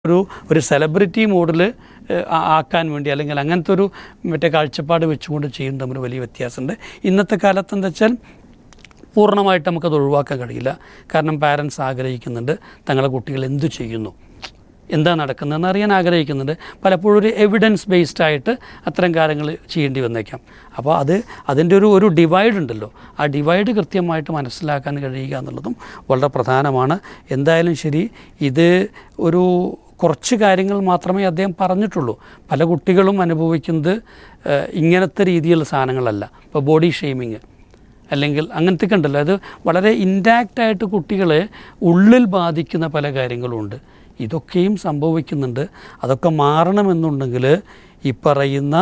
ഒരു ഒരു സെലിബ്രിറ്റി മോഡിൽ ആക്കാൻ വേണ്ടി അല്ലെങ്കിൽ അങ്ങനത്തെ ഒരു മറ്റേ കാഴ്ചപ്പാട് വെച്ചുകൊണ്ട് ചെയ്യും തമ്മിൽ വലിയ വ്യത്യാസമുണ്ട് ഇന്നത്തെ കാലത്ത് എന്താ വെച്ചാൽ പൂർണ്ണമായിട്ട് നമുക്കത് ഒഴിവാക്കാൻ കഴിയില്ല കാരണം പാരൻസ് ആഗ്രഹിക്കുന്നുണ്ട് തങ്ങളുടെ കുട്ടികൾ എന്തു ചെയ്യുന്നു എന്താ നടക്കുന്നതെന്ന് അറിയാൻ ആഗ്രഹിക്കുന്നുണ്ട് പലപ്പോഴും ഒരു എവിഡൻസ് ബേസ്ഡ് ആയിട്ട് അത്തരം കാര്യങ്ങൾ ചെയ്യേണ്ടി വന്നേക്കാം അപ്പോൾ അത് അതിൻ്റെ ഒരു ഒരു ഡിവൈഡ് ഉണ്ടല്ലോ ആ ഡിവൈഡ് കൃത്യമായിട്ട് മനസ്സിലാക്കാൻ കഴിയുക എന്നുള്ളതും വളരെ പ്രധാനമാണ് എന്തായാലും ശരി ഇത് ഒരു കുറച്ച് കാര്യങ്ങൾ മാത്രമേ അദ്ദേഹം പറഞ്ഞിട്ടുള്ളൂ പല കുട്ടികളും അനുഭവിക്കുന്നത് ഏഹ്, ഇങ്ങനത്തെ രീതിയിലുള്ള സാധനങ്ങളല്ല ഇപ്പോൾ ബോഡി ഷെയ്മിങ് അല്ലെങ്കിൽ അങ്ങനത്തെ ഉണ്ടല്ലോ അത് വളരെ ഇൻറ്റാക്റ്റ് ആയിട്ട് കുട്ടികളെ ഉള്ളിൽ ബാധിക്കുന്ന പല കാര്യങ്ങളുമുണ്ട് ഇതൊക്കെയും സംഭവിക്കുന്നുണ്ട് അതൊക്കെ മാറണമെന്നുണ്ടെങ്കിൽ ഈ പറയുന്ന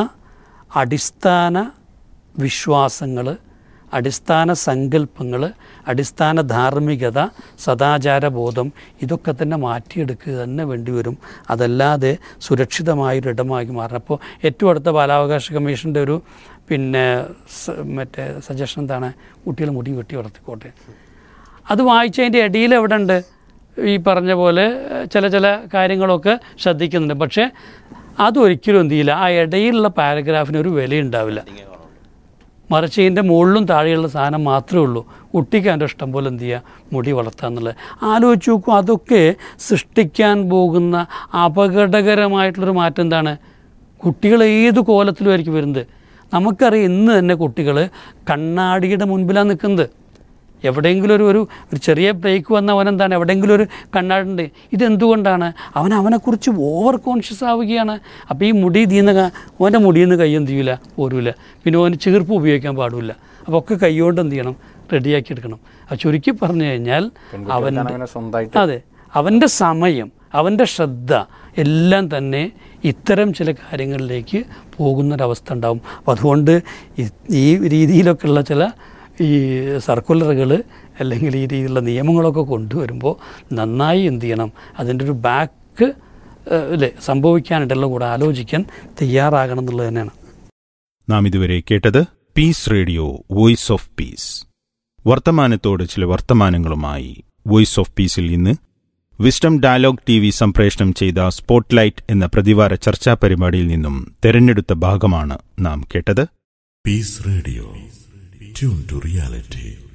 അടിസ്ഥാന വിശ്വാസങ്ങൾ അടിസ്ഥാന സങ്കല്പങ്ങൾ അടിസ്ഥാന ധാർമ്മികത സദാചാരബോധം ഇതൊക്കെ തന്നെ മാറ്റിയെടുക്കുക തന്നെ വേണ്ടി വരും അതല്ലാതെ സുരക്ഷിതമായൊരു ഇടമാക്കി മാറണം അപ്പോൾ ഏറ്റവും അടുത്ത ബാലാവകാശ കമ്മീഷൻ്റെ ഒരു പിന്നെ സ- മറ്റേ സജഷൻ എന്താണ് കുട്ടികൾ മുടി വെട്ടി വളർത്തിക്കോട്ടെ അത് വായിച്ചതിൻ്റെ ഇടയിൽ എവിടെ ഉണ്ട് ഈ പറഞ്ഞ പോലെ ഏഹ്, ചില ചില കാര്യങ്ങളൊക്കെ ശ്രദ്ധിക്കുന്നുണ്ട് പക്ഷേ അതൊരിക്കലും എന്ത് ചെയ്യില്ല ആ ഇടയിലുള്ള പാരഗ്രാഫിന് ഒരു വിലയുണ്ടാവില്ല മറിച്ച് ഇതിൻ്റെ മുകളിലും താഴെയുള്ള സാധനം മാത്രമേ ഉള്ളൂ കുട്ടിക്ക് അതിൻ്റെ ഇഷ്ടം പോലെ എന്ത് ചെയ്യുക മുടി വളർത്തുക എന്നുള്ളത് ആലോചിച്ച് നോക്കൂ അതൊക്കെ സൃഷ്ടിക്കാൻ പോകുന്ന അപകടകരമായിട്ടുള്ളൊരു മാറ്റം എന്താണ് കുട്ടികൾ ഏത് കോലത്തിലും ആയിരിക്കും വരുന്നത് നമുക്കറിയാം ഇന്ന് തന്നെ കുട്ടികൾ കണ്ണാടിയുടെ മുൻപിലാണ് നിൽക്കുന്നത് എവിടെയെങ്കിലും ഒരു ഒരു ഒരു ചെറിയ ബ്രേക്ക് വന്ന അവനെന്താണ് എവിടെയെങ്കിലും ഒരു കണ്ണാടുണ്ട് ഇതെന്തുകൊണ്ടാണ് അവൻ അവനെക്കുറിച്ച് ഓവർ കോൺഷ്യസ് ആവുകയാണ് അപ്പോൾ ഈ മുടി തീന്ന് അവൻ്റെ മുടിയിൽ നിന്ന് കൈ എന്ത് ചെയ്യില്ല പോരൂല പിന്നെ അവന് ചീർപ്പ് ഉപയോഗിക്കാൻ പാടില്ല അപ്പോൾ ഒക്കെ കൈകൊണ്ട് എന്ത് ചെയ്യണം റെഡിയാക്കി എടുക്കണം അത് ചുരുക്കി പറഞ്ഞു കഴിഞ്ഞാൽ അവൻ്റെ അങ്ങനെ സ്വന്തമായിട്ട് അതെ അവൻ്റെ സമയം അവൻ്റെ ശ്രദ്ധ എല്ലാം തന്നെ ഇത്തരം ചില കാര്യങ്ങളിലേക്ക് പോകുന്നൊരവസ്ഥ ഉണ്ടാവും അപ്പോൾ അതുകൊണ്ട് ഈ- ഈ രീതിയിലൊക്കെയുള്ള ചില ഈ സർക്കുലറുകൾ അല്ലെങ്കിൽ ഈ രീതിയിലുള്ള നിയമങ്ങളൊക്കെ കൊണ്ടുവരുമ്പോൾ നന്നായി എന്ത് ചെയ്യണം അതിൻ്റെ ഒരു ബാക്ക് അല്ലേ സംഭവിക്കാനായിട്ടുള്ള കൂടെ ആലോചിക്കാൻ തയ്യാറാകണം എന്നുള്ളത് തന്നെയാണ് നാം ഇതുവരെ കേട്ടത് peace radio voice of peace വർത്തമാനത്തോട് ചില വർത്തമാനങ്ങളുമായി വോയിസ് ഓഫ് പീസിൽ ഇന്ന് വിസ്ഡം ഡയലോഗ് ടി വി സംപ്രേഷണം ചെയ്ത സ്പോട്ട്ലൈറ്റ് എന്ന പ്രതിവാര ചർച്ചാ പരിപാടിയിൽ നിന്നും തെരഞ്ഞെടുത്ത ഭാഗമാണ് നാം കേട്ടത് Peace Radio. Tune to reality.